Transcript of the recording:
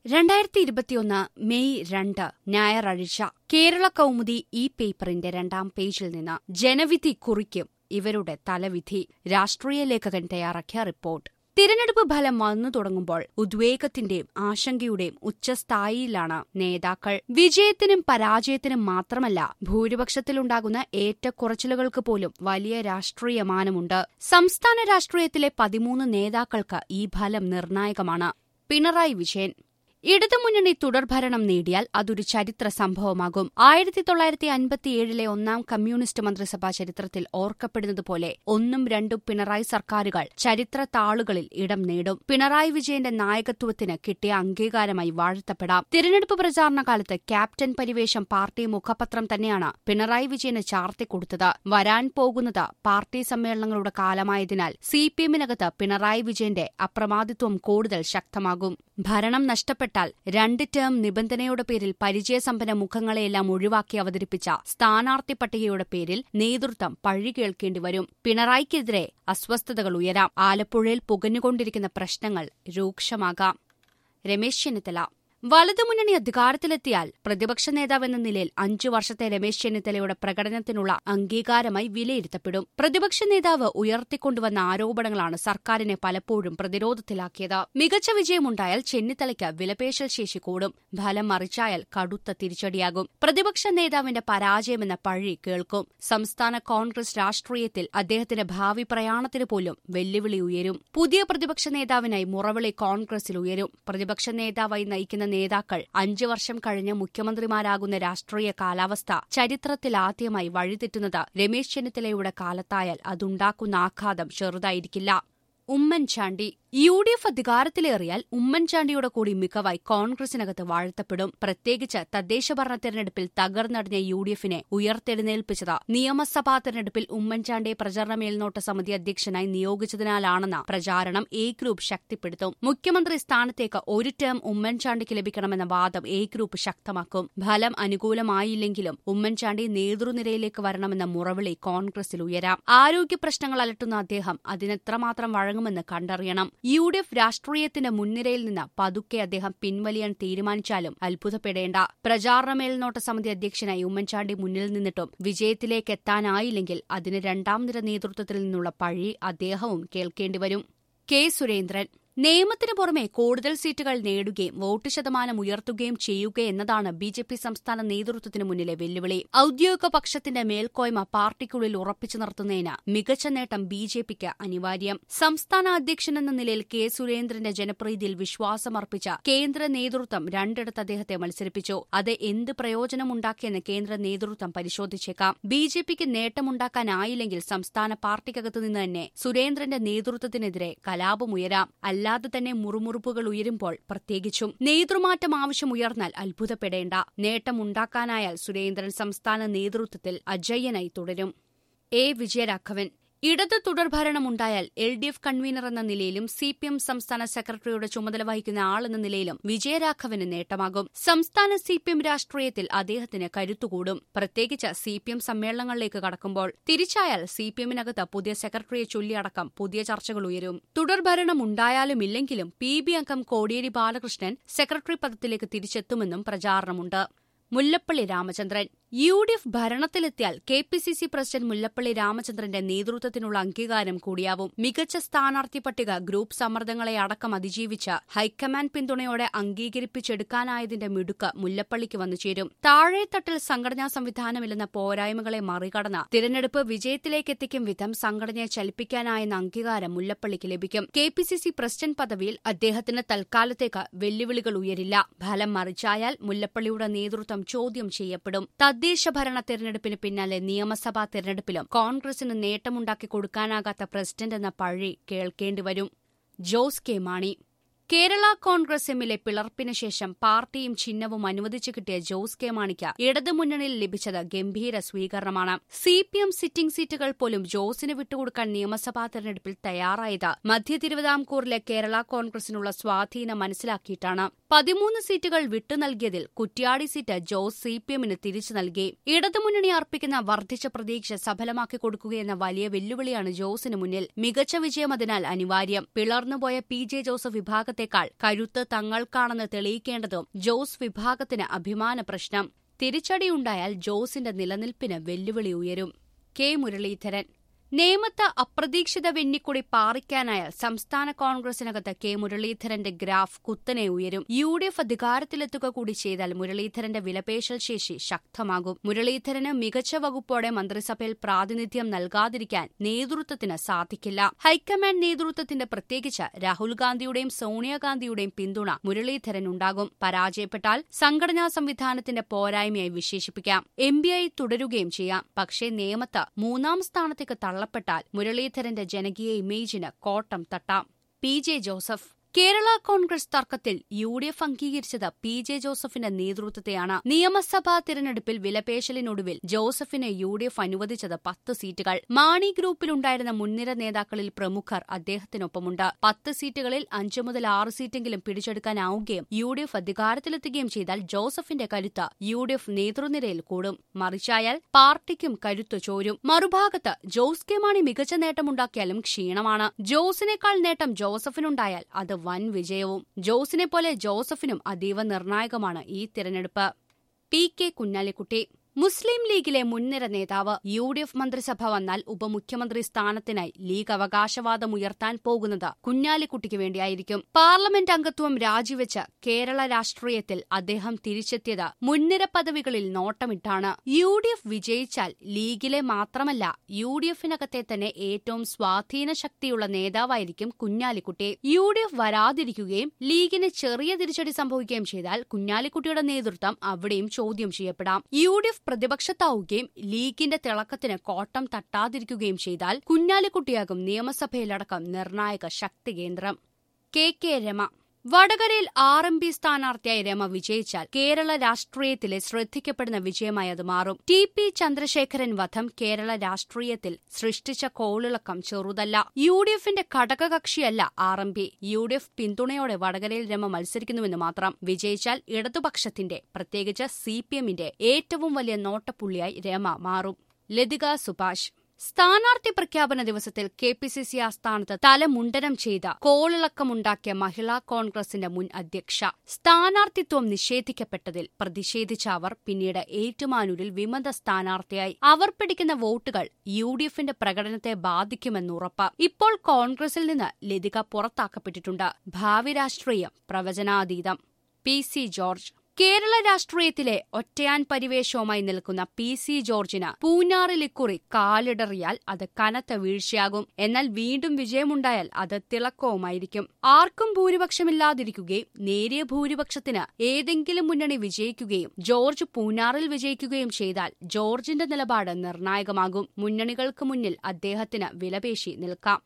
രണ്ടായിരത്തി ഇരുപത്തിയൊന്ന് മെയ് രണ്ട് ഞായറാഴ്ച കേരള കൗമുദി ഈ പേപ്പറിന്റെ രണ്ടാം പേജിൽ നിന്ന് ജനവിധി കുറിക്കും ഇവരുടെ തലവിധി രാഷ്ട്രീയ ലേഖകൻ തയ്യാറാക്കിയ റിപ്പോർട്ട് തിരഞ്ഞെടുപ്പ് ഫലം വന്നു തുടങ്ങുമ്പോൾ ഉദ്വേഗത്തിന്റെയും ആശങ്കയുടെയും ഉച്ചസ്ഥായിയിലാണ് നേതാക്കൾ വിജയത്തിനും പരാജയത്തിനും മാത്രമല്ല ഭൂരിപക്ഷത്തിലുണ്ടാകുന്ന ഏറ്റക്കുറച്ചിലുകൾക്ക് പോലും വലിയ രാഷ്ട്രീയ മാനമുണ്ട് സംസ്ഥാന രാഷ്ട്രീയത്തിലെ പതിമൂന്ന് നേതാക്കൾക്ക് ഈ ഫലം നിർണായകമാണ് പിണറായി വിജയൻ ഇടതുമുന്നണി തുടർഭരണം നേടിയാൽ അതൊരു ചരിത്ര സംഭവമാകും ആയിരത്തി തൊള്ളായിരത്തി അൻപത്തിയേഴിലെ ഒന്നാം കമ്മ്യൂണിസ്റ്റ് മന്ത്രിസഭാ ചരിത്രത്തിൽ ഓർക്കപ്പെടുന്നതുപോലെ ഒന്നും രണ്ടും പിണറായി സർക്കാരുകൾ ചരിത്ര താളുകളിൽ ഇടം നേടും പിണറായി വിജയന്റെ നായകത്വത്തിന് കിട്ടിയ അംഗീകാരമായി വാഴ്ത്തപ്പെടാം തിരഞ്ഞെടുപ്പ് പ്രചാരണ കാലത്ത് ക്യാപ്റ്റൻ പരിവേഷം പാർട്ടി മുഖപത്രം തന്നെയാണ് പിണറായി വിജയന് ചാർത്തിക്കൊടുത്തത് വരാൻ പോകുന്നത് പാർട്ടി സമ്മേളനങ്ങളുടെ കാലമായതിനാൽ സി പി എമ്മിനകത്ത് പിണറായി വിജയന്റെ അപ്രമാദിത്വം കൂടുതൽ ശക്തമാകും ഭരണം നഷ്ടപ്പെട്ടാൽ രണ്ട് ടേം നിബന്ധനയുടെ പേരിൽ പരിചയസമ്പന്ന മുഖങ്ങളെയെല്ലാം ഒഴിവാക്കി അവതരിപ്പിച്ച സ്ഥാനാർത്ഥി പട്ടികയുടെ പേരിൽ നേതൃത്വം പഴി കേൾക്കേണ്ടി വരും പിണറായിക്കെതിരെ അസ്വസ്ഥതകൾ ഉയരാം ആലപ്പുഴയിൽ പുകഞ്ഞുകൊണ്ടിരിക്കുന്ന പ്രശ്നങ്ങൾ രൂക്ഷമാകാം രമേശ് ചെന്നിത്തല വലതുമുന്നണി അധികാരത്തിലെത്തിയാൽ പ്രതിപക്ഷ നേതാവെന്ന നിലയിൽ അഞ്ചു വർഷത്തെ രമേശ് ചെന്നിത്തലയുടെ പ്രകടനത്തിനുള്ള അംഗീകാരമായി വിലയിരുത്തപ്പെടും പ്രതിപക്ഷ നേതാവ് ഉയർത്തിക്കൊണ്ടുവന്ന ആരോപണങ്ങളാണ് സർക്കാരിനെ പലപ്പോഴും പ്രതിരോധത്തിലാക്കിയത് മികച്ച വിജയമുണ്ടായാൽ ചെന്നിത്തലയ്ക്ക് വിലപേശൽ ശേഷി കൂടും ഫലം മറിച്ചായാൽ കടുത്ത തിരിച്ചടിയാകും പ്രതിപക്ഷ നേതാവിന്റെ പരാജയമെന്ന പഴി കേൾക്കും സംസ്ഥാന കോൺഗ്രസ് രാഷ്ട്രീയത്തിൽ അദ്ദേഹത്തിന്റെ ഭാവി പ്രയാണത്തിന് പോലും വെല്ലുവിളി ഉയരും പുതിയ പ്രതിപക്ഷ നേതാവിനായി മുറവിളി കോൺഗ്രസിൽ ഉയരും പ്രതിപക്ഷ നേതാവായി നയിക്കുന്ന നേതാക്കൾ അഞ്ചു വർഷം കഴിഞ്ഞ് മുഖ്യമന്ത്രിമാരാകുന്ന രാഷ്ട്രീയ കാലാവസ്ഥ ചരിത്രത്തിലാദ്യമായി വഴിതെറ്റുന്നത് രമേശ് ചെന്നിത്തലയുടെ കാലത്തായാൽ അതുണ്ടാക്കുന്ന ആഘാതം ചെറുതായിരിക്കില്ല ഉമ്മൻചാണ്ടി യു ഡി എഫ് അധികാരത്തിലേറിയാൽ ഉമ്മൻചാണ്ടിയുടെ കൂടി മികവായി കോൺഗ്രസിനകത്ത് വാഴ്ത്തപ്പെടും പ്രത്യേകിച്ച് തദ്ദേശഭരണ തെരഞ്ഞെടുപ്പിൽ തകർന്നടിഞ്ഞ യു ഡി എഫിനെ ഉയർത്തെഴുന്നേൽപ്പിച്ചത് നിയമസഭാ തെരഞ്ഞെടുപ്പിൽ ഉമ്മൻചാണ്ടിയെ പ്രചരണ മേൽനോട്ട സമിതി അധ്യക്ഷനായി നിയോഗിച്ചതിനാലാണെന്ന പ്രചാരണം എ ഗ്രൂപ്പ് ശക്തിപ്പെടുത്തും മുഖ്യമന്ത്രി സ്ഥാനത്തേക്ക് ഒരു ടേം ഉമ്മൻചാണ്ടിക്ക് ലഭിക്കണമെന്ന വാദം എ ഗ്രൂപ്പ് ശക്തമാക്കും ഫലം അനുകൂലമായില്ലെങ്കിലും ഉമ്മൻചാണ്ടി നേതൃനിരയിലേക്ക് വരണമെന്ന മുറവിളി കോൺഗ്രസിൽ ഉയരാം ആരോഗ്യ പ്രശ്നങ്ങൾ അലട്ടുന്ന അദ്ദേഹം അതിനെത്രമാത്രം വഴങ്ങുമെന്ന് കണ്ടറിയണം യു ഡി എഫ് രാഷ്ട്രീയത്തിന്റെ മുൻനിരയിൽ നിന്ന് പതുക്കെ അദ്ദേഹം പിൻവലിയാൻ തീരുമാനിച്ചാലും അത്ഭുതപ്പെടേണ്ട പ്രചാരണ മേൽനോട്ട സമിതി അധ്യക്ഷനായി ഉമ്മൻചാണ്ടി മുന്നിൽ നിന്നിട്ടും വിജയത്തിലേക്ക് എത്താനായില്ലെങ്കിൽ അതിന് രണ്ടാം നിര നേതൃത്വത്തിൽ നിന്നുള്ള പഴി അദ്ദേഹവും കേൾക്കേണ്ടിവരും കെ സുരേന്ദ്രൻ നിയമത്തിനു പുറമെ കൂടുതൽ സീറ്റുകൾ നേടുകയും വോട്ട് ശതമാനം ഉയർത്തുകയും ചെയ്യുക എന്നതാണ് ബി ജെ പി സംസ്ഥാന നേതൃത്വത്തിന് മുന്നിലെ വെല്ലുവിളി ഔദ്യോഗിക പക്ഷത്തിന്റെ മേൽക്കോയ്മ പാർട്ടിക്കുള്ളിൽ ഉറപ്പിച്ചു നിർത്തുന്നതിന് മികച്ച നേട്ടം ബി ജെ പിക്ക് അനിവാര്യം സംസ്ഥാന അധ്യക്ഷനെന്ന നിലയിൽ കെ സുരേന്ദ്രന്റെ ജനപ്രീതിയിൽ വിശ്വാസമർപ്പിച്ച കേന്ദ്ര നേതൃത്വം രണ്ടിടത്ത് അദ്ദേഹത്തെ മത്സരിപ്പിച്ചു അത് എന്ത് പ്രയോജനമുണ്ടാക്കിയെന്ന് കേന്ദ്ര നേതൃത്വം പരിശോധിച്ചേക്കാം ബി ജെ പിക്ക് നേട്ടമുണ്ടാക്കാനായില്ലെങ്കിൽ സംസ്ഥാന പാർട്ടിക്കകത്തു നിന്ന് തന്നെ സുരേന്ദ്രന്റെ നേതൃത്വത്തിനെതിരെ കലാപമുയരാം അല്ല അല്ലാതെ തന്നെ മുറുമുറുപ്പുകൾ ഉയരുമ്പോൾ പ്രത്യേകിച്ചും നേതൃമാറ്റം ആവശ്യമുയർന്നാൽ അത്ഭുതപ്പെടേണ്ട നേട്ടമുണ്ടാക്കാനായാൽ സുരേന്ദ്രൻ സംസ്ഥാന നേതൃത്വത്തിൽ അജയ്യനായി തുടരും എ വിജയരാഘവൻ ഇടത് തുടർഭരണമുണ്ടായാൽ എൽ ഡി എഫ് കൺവീനർ എന്ന നിലയിലും സി പി എം സംസ്ഥാന സെക്രട്ടറിയുടെ ചുമതല വഹിക്കുന്ന ആളെന്ന നിലയിലും വിജയരാഘവന് നേട്ടമാകും സംസ്ഥാന സി പി എം രാഷ്ട്രീയത്തിൽ അദ്ദേഹത്തിന് കരുത്തുകൂടും പ്രത്യേകിച്ച് സി പി എം സമ്മേളനങ്ങളിലേക്ക് കടക്കുമ്പോൾ തിരിച്ചായാൽ സി പി എമ്മിനകത്ത് പുതിയ സെക്രട്ടറിയെ ചൊല്ലിയടക്കം പുതിയ ചർച്ചകൾ ഉയരും തുടർഭരണം ഉണ്ടായാലും ഇല്ലെങ്കിലും പി ബി അംഗം കോടിയേരി ബാലകൃഷ്ണൻ സെക്രട്ടറി പദത്തിലേക്ക് തിരിച്ചെത്തുമെന്നും പ്രചാരണമുണ്ട് Mullappally Ramachandran U D F ഭരണത്തിലെത്തിയാൽ K P C C president Mullappally രാമചന്ദ്രന്റെ നേതൃത്വത്തിനുള്ള അംഗീകാരം കൂടിയാവും മികച്ച സ്ഥാനാർത്ഥി പട്ടിക ഗ്രൂപ്പ് സമ്മർദ്ദങ്ങളെ അടക്കം അതിജീവിച്ച് ഹൈക്കമാൻഡ് പിന്തുണയോടെ അംഗീകരിപ്പിച്ചെടുക്കാനായതിന്റെ മിടുക്ക് മുല്ലപ്പള്ളിക്ക് വന്നു ചേരും താഴെത്തട്ടിൽ സംഘടനാ സംവിധാനമില്ലെന്ന പോരായ്മകളെ മറികടന്ന് തിരഞ്ഞെടുപ്പ് വിജയത്തിലേക്ക് എത്തിക്കും വിധം സംഘടനയെ ചലിപ്പിക്കാനായെന്ന അംഗീകാരം മുല്ലപ്പള്ളിക്ക് ലഭിക്കും K P C C president പദവിയിൽ അദ്ദേഹത്തിന് തൽക്കാലത്തേക്ക് വെല്ലുവിളികൾ ഉയരില്ല ഫലം മറിച്ചായാൽ മുല്ലപ്പള്ളിയുടെ നേതൃത്വം ചോദ്യം ചെയ്യപ്പെടും തദ്ദേശ ഭരണ തെരഞ്ഞെടുപ്പിന് പിന്നാലെ നിയമസഭാ തെരഞ്ഞെടുപ്പിലും കോൺഗ്രസിന് നേട്ടമുണ്ടാക്കി കൊടുക്കാനാകാത്ത പ്രസിഡന്റ് എന്ന പഴി കേൾക്കേണ്ടിവരും ജോസ് കെ മാണി കേരള കോൺഗ്രസ് എമ്മിലെ പിളർപ്പിന് ശേഷം പാർട്ടിയും ചിഹ്നവും അനുവദിച്ചു കിട്ടിയ ജോസ് കെ മാണിക്ക് ഇടതുമുന്നണിയിൽ ലഭിച്ചത് ഗംഭീര സ്വീകരണമാണ് സി പി എം സിറ്റിംഗ് സീറ്റുകൾ പോലും ജോസിന് വിട്ടുകൊടുക്കാൻ നിയമസഭാ തെരഞ്ഞെടുപ്പിൽ തയ്യാറായത് മധ്യ തിരുവിതാംകൂറിലെ കേരള കോൺഗ്രസിനുള്ള സ്വാധീനം മനസ്സിലാക്കിയിട്ടാണ് പതിമൂന്ന് സീറ്റുകൾ വിട്ടു നൽകിയതിൽ Kuttiadi seat Jose C P എമ്മിന് തിരിച്ചു നൽകി ഇടതുമുന്നണി അർപ്പിക്കുന്ന വർദ്ധിച്ച പ്രതീക്ഷ സഫലമാക്കി കൊടുക്കുകയെന്ന വലിയ വെല്ലുവിളിയാണ് ജോസിന് മുന്നിൽ മികച്ച വിജയം അതിനാൽ അനിവാര്യം പിളർന്നുപോയ പി ജെ ജോസഫ് വിഭാഗത്തിൽ വിഭാഗത്തെക്കാൾ കരുത്ത് തങ്ങൾക്കാണെന്ന് തെളിയിക്കേണ്ടതും ജോസ് വിഭാഗത്തിന് അഭിമാന പ്രശ്നം തിരിച്ചടിയുണ്ടായാൽ ജോസിന്റെ നിലനിൽപ്പിന് വെല്ലുവിളി ഉയരും കെ മുരളീധരൻ നേമത്ത് അപ്രതീക്ഷിത വെന്നിക്കുടി പാറിക്കാനായാൽ സംസ്ഥാന കോൺഗ്രസിനകത്ത് കെ മുരളീധരന്റെ ഗ്രാഫ് കുത്തനെ ഉയരും യു ഡി എഫ് അധികാരത്തിലെത്തുക കൂടി ചെയ്താൽ മുരളീധരന്റെ വിലപേശൽ ശേഷി ശക്തമാകും മുരളീധരന് മികച്ച വകുപ്പോടെ മന്ത്രിസഭയിൽ പ്രാതിനിധ്യം നൽകാതിരിക്കാൻ നേതൃത്വത്തിന് സാധിക്കില്ല ഹൈക്കമാൻഡ് നേതൃത്വത്തിന്റെ പ്രത്യേകിച്ച് രാഹുൽ ഗാന്ധിയുടെയും സോണിയാഗാന്ധിയുടെയും പിന്തുണ മുരളീധരനുണ്ടാകും പരാജയപ്പെട്ടാൽ സംഘടനാ സംവിധാനത്തിന്റെ പോരായ്മയായി വിശേഷിപ്പിക്കാം എം ബി ഐ തുടരുകയും ചെയ്യാം പക്ഷേ നേമത്ത് മൂന്നാം സ്ഥാനത്തേക്ക് തള്ളപ്പെട്ടാൽ മുരളീധരന്റെ ജനകീയ ഇമേജിന് കോട്ടം തട്ടാം പി ജെ ജോസഫ് കേരള കോൺഗ്രസ് തർക്കത്തിൽ യു ഡി എഫ് അംഗീകരിച്ചത് പി ജെ ജോസഫിന്റെ നേതൃത്വത്തെയാണ് നിയമസഭാ തിരഞ്ഞെടുപ്പിൽ വിലപേശലിനൊടുവിൽ ജോസഫിന് യു ഡി എഫ് അനുവദിച്ചത് പത്ത് സീറ്റുകൾ മാണി ഗ്രൂപ്പിലുണ്ടായിരുന്ന മുൻനിര നേതാക്കളിൽ പ്രമുഖർ അദ്ദേഹത്തിനൊപ്പമുണ്ട് പത്ത് സീറ്റുകളിൽ അഞ്ചു മുതൽ ആറ് സീറ്റെങ്കിലും പിടിച്ചെടുക്കാനാവുകയും യു ഡി എഫ് അധികാരത്തിലെത്തുകയും ചെയ്താൽ ജോസഫിന്റെ കരുത്ത് യു ഡി എഫ് നേതൃനിരയിൽ കൂടും മറിച്ചായാൽ പാർട്ടിക്കും കരുത്ത് ചോരും മറുഭാഗത്ത് ജോസ് കെ മാണി മികച്ച നേട്ടമുണ്ടാക്കിയാലും ക്ഷീണമാണ് ജോസിനേക്കാൾ നേട്ടം ജോസഫിനുണ്ടായാൽ അത് വൻ വിജയവും ജോസിനെ പോലെ ജോസഫിനും അതീവ നിർണായകമാണ് ഈ തിരഞ്ഞെടുപ്പ് പി കെ കുഞ്ഞാലിക്കുട്ടി മുസ്ലിം ലീഗിലെ മുൻനിര നേതാവ് യു ഡി എഫ് മന്ത്രിസഭ വന്നാൽ ഉപമുഖ്യമന്ത്രി സ്ഥാനത്തിനായി ലീഗ് അവകാശവാദമുയർത്താൻ പോകുന്നത് കുഞ്ഞാലിക്കുട്ടിക്ക് വേണ്ടിയായിരിക്കും പാർലമെന്റ് അംഗത്വം രാജിവെച്ച് കേരള രാഷ്ട്രീയത്തിൽ അദ്ദേഹം തിരിച്ചെത്തിയത് മുൻനിര പദവികളിൽ നോട്ടമിട്ടാണ് യു ഡി എഫ് വിജയിച്ചാൽ ലീഗിലെ മാത്രമല്ല യു ഡി എഫിനകത്തെ തന്നെ ഏറ്റവും സ്വാധീന ശക്തിയുള്ള നേതാവായിരിക്കും കുഞ്ഞാലിക്കുട്ടി യു ഡി എഫ് വരാതിരിക്കുകയും ലീഗിന് ചെറിയ തിരിച്ചടി സംഭവിക്കുകയും ചെയ്താൽ കുഞ്ഞാലിക്കുട്ടിയുടെ നേതൃത്വം അവിടെയും ചോദ്യം ചെയ്യപ്പെടാം യു ഡി എഫ് പ്രതിപക്ഷത്താവുകയും ലീഗിന്റെ തിളക്കത്തിന് കോട്ടം തട്ടാതിരിക്കുകയും ചെയ്താൽ കുഞ്ഞാലിക്കുട്ടിയാകും നിയമസഭയിലടക്കം നിർണായക ശക്തി കേന്ദ്രം കെ കെ രമ വടകരയിൽ ആർ എം പി സ്ഥാനാർത്ഥിയായി രമ വിജയിച്ചാൽ കേരള രാഷ്ട്രീയത്തിലെ ശ്രദ്ധിക്കപ്പെടുന്ന വിജയമായി അത് മാറും ടി പി ചന്ദ്രശേഖരൻ വധം കേരള രാഷ്ട്രീയത്തിൽ സൃഷ്ടിച്ച കോളിളക്കം ചെറുതല്ല യു ഡി എഫിന്റെ ഘടകകക്ഷിയല്ല R M P U D F പിന്തുണയോടെ വടകരയിൽ രമ മത്സരിക്കുന്നുവെന്ന് മാത്രം വിജയിച്ചാൽ ഇടതുപക്ഷത്തിന്റെ പ്രത്യേകിച്ച് സി പി എമ്മിന്റെ ഏറ്റവും വലിയ നോട്ടപ്പുള്ളിയായി രമ മാറും ലതിക സുഭാഷ് സ്ഥാനാർത്ഥി പ്രഖ്യാപന ദിവസത്തിൽ കെ പി സി സി ആസ്ഥാനത്ത് തലമുണ്ടനം ചെയ്ത കോളിളക്കമുണ്ടാക്കിയ മഹിളാ കോൺഗ്രസിന്റെ മുൻ അധ്യക്ഷ സ്ഥാനാർത്ഥിത്വം നിഷേധിക്കപ്പെട്ടതിൽ പ്രതിഷേധിച്ച അവർ പിന്നീട് ഏറ്റുമാനൂരിൽ വിമത സ്ഥാനാർത്ഥിയായി അവർ പിടിക്കുന്ന വോട്ടുകൾ യു ഡി എഫിന്റെ പ്രകടനത്തെ ബാധിക്കുമെന്നുറപ്പ് ഇപ്പോൾ കോൺഗ്രസിൽ നിന്ന് ലതിക പുറത്താക്കപ്പെട്ടിട്ടുണ്ട് ഭാവി രാഷ്ട്രീയം പ്രവചനാതീതം പി സി ജോർജ് കേരള രാഷ്ട്രീയത്തിലെ ഒറ്റയാൻ പരിവേഷവുമായി നിൽക്കുന്ന പി സി ജോർജിന് പൂഞ്ഞാറിൽ ഇക്കുറി കാലിടറിയാൽ അത് കനത്ത വീഴ്ചയാകും എന്നാൽ വീണ്ടും വിജയമുണ്ടായാൽ അത് തിളക്കവുമായിരിക്കും ആർക്കും ഭൂരിപക്ഷമില്ലാതിരിക്കുകയും നേരിയ ഭൂരിപക്ഷത്തിന് ഏതെങ്കിലും മുന്നണി വിജയിക്കുകയും ജോർജ് പൂഞ്ഞാറിൽ വിജയിക്കുകയും ചെയ്താൽ ജോർജിന്റെ നിലപാട് നിർണായകമാകും മുന്നണികൾക്ക് മുന്നിൽ അദ്ദേഹത്തിന് വിലപേശി നിൽക്കാം